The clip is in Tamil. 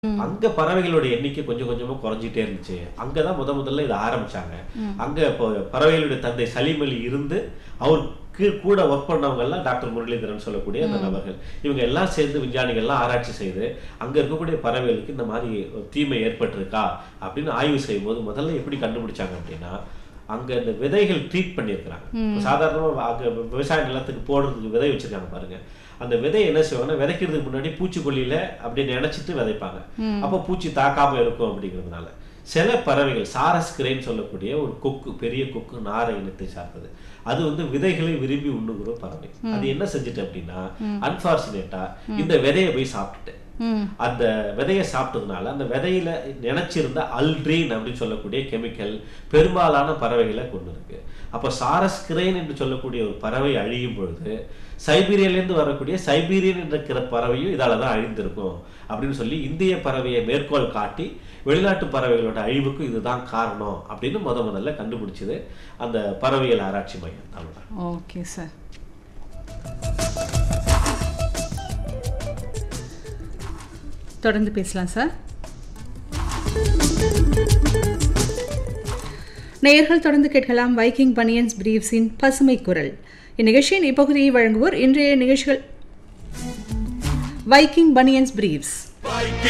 அங்க பறவைகளோட எண்ணிக்கை கொஞ்சம் கொஞ்சமா குறைஞ்சிட்டே இருந்துச்சு அங்கதான் முத முதல்ல இதை ஆரம்பிச்சாங்க அங்க இப்போ பறவைகளுடைய தந்தை சலீம் அலி இருந்து அவருக்கு கூட ஒர்க் பண்ணவங்க எல்லாம் டாக்டர் முரளிதரன் சொல்லக்கூடிய அந்த நபர்கள் இவங்க எல்லாம் சேர்ந்து விஞ்ஞானிகள் எல்லாம் ஆராய்ச்சி செய்து அங்க இருக்கக்கூடிய பறவைகளுக்கு இந்த மாதிரி ஒரு தீமை ஏற்பட்டிருக்கா அப்படின்னு ஆய்வு செய்யும்போது முதல்ல எப்படி கண்டுபிடிச்சாங்க அப்படின்னா அங்க இந்த விதைகள் ட்ரீட் பண்ணியிருக்கிறாங்க சாதாரணமா அங்க விவசாய நிலத்துக்கு போடுறதுக்கு விதை வச்சிருக்காங்க பாருங்க அந்த விதை என்ன செய்வாங்கன்னா விதைக்கிறதுக்கு முன்னாடி பூச்சிக்கொல்லியில அப்படி நினைச்சிட்டு விதைப்பாங்க அப்போ பூச்சி தாக்காம இருக்கும் அப்படிங்கிறதுனால சில பறவைகள் சாரஸ் கிரைன்னு சொல்லக்கூடிய ஒரு கொக்கு பெரிய கொக்கு நாரை இனத்தை சார்ந்தது அது வந்து விதைகளை விரும்பி உண்ணுகிற பறவை அது என்ன செஞ்சுட்டு அப்படின்னா அன்பார்ச்சுனேட்டா இந்த விதையை போய் சாப்பிட்டுட்டு ம் அந்த விதையை சாப்பிட்டதுனால அந்த விதையில நினைச்சிருந்த அல்ட்ரீன் அப்படின்னு சொல்லக்கூடிய கெமிக்கல் பெரும்பாலான பறவைகளை கொண்டு இருக்கு அப்போ சாரஸ் கிரெயின் என்று சொல்லக்கூடிய ஒரு பறவை அழியும் பொழுது சைபீரியாலேருந்து வரக்கூடிய சைபீரியன் என்ற பறவையும் இதால தான் அழிந்திருக்கும் அப்படின்னு சொல்லி இந்திய பறவையை மேற்கோள் காட்டி வெளிநாட்டு பறவைகளோட அழிவுக்கு இதுதான் காரணம் அப்படின்னு முத முதல்ல கண்டுபிடிச்சது அந்த பறவைகள் ஆராய்ச்சி மையம் தான் ஓகே சார் தொடர்ந்து பேசலாம் சார் நேயர்கள் தொடர்ந்து கேட்கலாம் வைக்கிங் பனியன்ஸ் பிரீவ்ஸின் பசுமை குரல் இந்நிகழ்ச்சியின் இப்பகுதியை வழங்குவோர் இன்றைய நிகழ்ச்சிகள் வைக்கிங் பனியன்ஸ் பிரீவ்ஸ் Viking